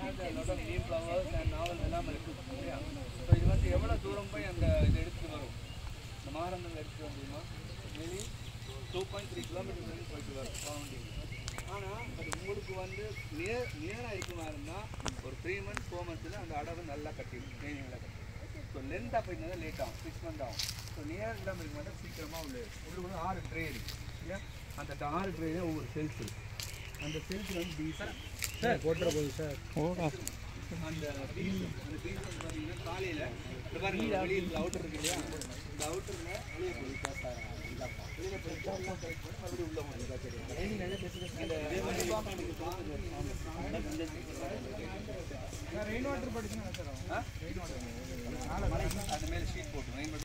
lot of neem flowers and நாவல் எல்லாம் இருக்கு இல்லையா ஸோ இது வந்து எவ்வளோ தூரம் போய் அந்த இது எடுத்துட்டு வரும் இந்த மகரந்தம் எடுத்துட்டு வந்தீங்கன்னா maybe two point three kilometre வரைக்கும் போயிட்டு வரும் சரௌண்டிங் ஆனால் அது உங்களுக்கு வந்து நியர் நியராக இருக்குமா இருந்தால் ஒரு த்ரீ மந்த்ஸ் ஃபோர் மந்த்ஸில் அந்த அடவு நல்லா கட்டிடும் ட்ரைனிங் நல்லா கட்டிடும் ஸோ லென்த்தாக போயிருந்தா லேட் ஆகும் சிக்ஸ் மந்த் ஆகும் ஸோ நியர் இல்லாமல் இருக்கும் போது சீக்கிரமாக உள்ள உள்ளுக்குள்ள ஆறு ட்ரே இருக்கு இல்லையா அந்த ஆறு ட்ரே ஒவ்வொரு செல்ஸ் இருக்கு அந்த செல்ஸ் வந்து டீசல் சார் போட்டுற போகுது சார் அந்த பீஸ் அந்த பீஸ் வந்து பார்த்தீங்கன்னா காலையில் இந்த பாருங்க வெளியில் அவுட்டர் இருக்கு இல்லையா இந்த அவுட்டரில் வெளியே போய் வெளியில் போய் மறுபடியும் உள்ள ரெயின் வாட்டர் படிச்சுன்னா சார் அந்த மேலே ஷீட் போட்டு ரெயின்